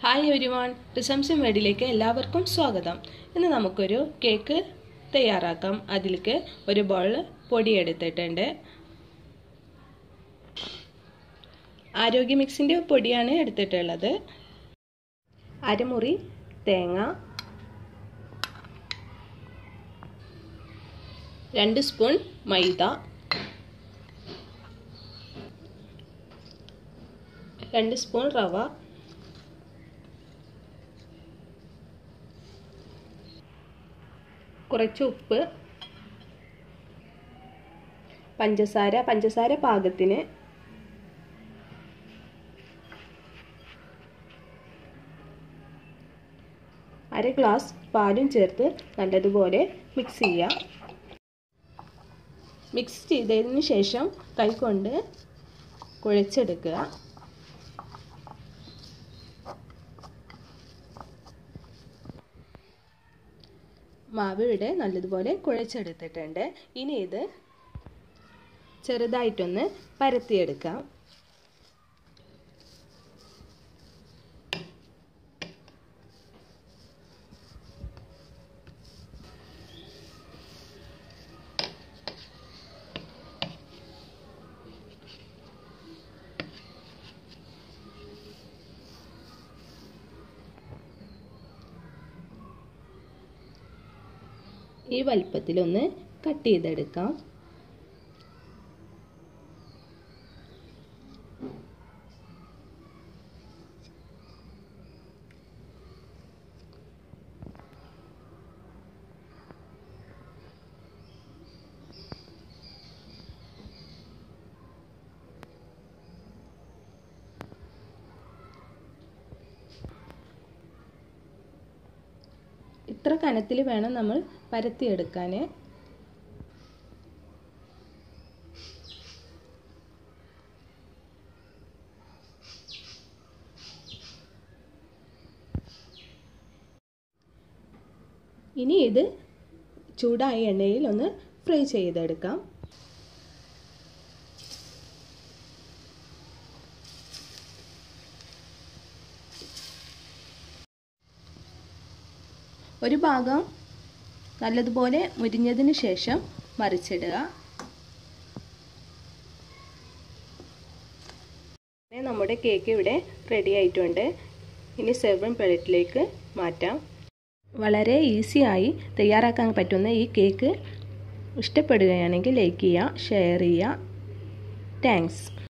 hi everyone റിസംസം വേഡിലേക്ക് എല്ലാവർക്കും സ്വാഗതം ഇന്ന് നമുക്കൊരു കേക്ക് തയ്യാറാക്കാം അതിലേക്ക് ഒരു ബോൾ പൊടി എടുത്തിട്ടുണ്ട് ആരോഗ്യ മിക്സിൻ്റെ പൊടിയാണ് എടുത്തിട്ടുള്ളത് അരമുറി തേങ്ങ രണ്ട് സ്പൂൺ മൈദ രണ്ട് സ്പൂൺ റവ കുറച്ച് ഉപ്പ് പഞ്ചസാര പഞ്ചസാര പാകത്തിന് അര ഗ്ലാസ് പാലും ചേർത്ത് നല്ലതുപോലെ മിക്സ് ചെയ്യുക മിക്സ് ചെയ്തതിന് ശേഷം കൈകൊണ്ട് കുഴച്ചെടുക്കുക മാവ് ഇവിടെ നല്ലതുപോലെ കുഴച്ചെടുത്തിട്ടുണ്ട് ഇനി ഇത് ചെറുതായിട്ടൊന്ന് പരത്തിയെടുക്കാം ഈ വലിപ്പത്തിലൊന്ന് കട്ട് ചെയ്തെടുക്കാം ഇത്ര കനത്തിൽ വേണം നമ്മൾ പരത്തിയെടുക്കാൻ ഇനി ഇത് ചൂടായ എണ്ണയിൽ ഒന്ന് ഫ്രൈ ചെയ്തെടുക്കാം ഒരു ഭാഗം നല്ലതുപോലെ മുരിഞ്ഞതിന് ശേഷം മറിച്ചിടുക നമ്മുടെ കേക്ക് ഇവിടെ റെഡി ആയിട്ടുണ്ട് ഇനി സെർവൻ പ്ലേറ്റിലേക്ക് മാറ്റാം വളരെ ഈസിയായി തയ്യാറാക്കാൻ പറ്റുന്ന ഈ കേക്ക് ഇഷ്ടപ്പെടുകയാണെങ്കിൽ ലൈക്ക് ചെയ്യുക ഷെയർ ചെയ്യുക താങ്ക്സ്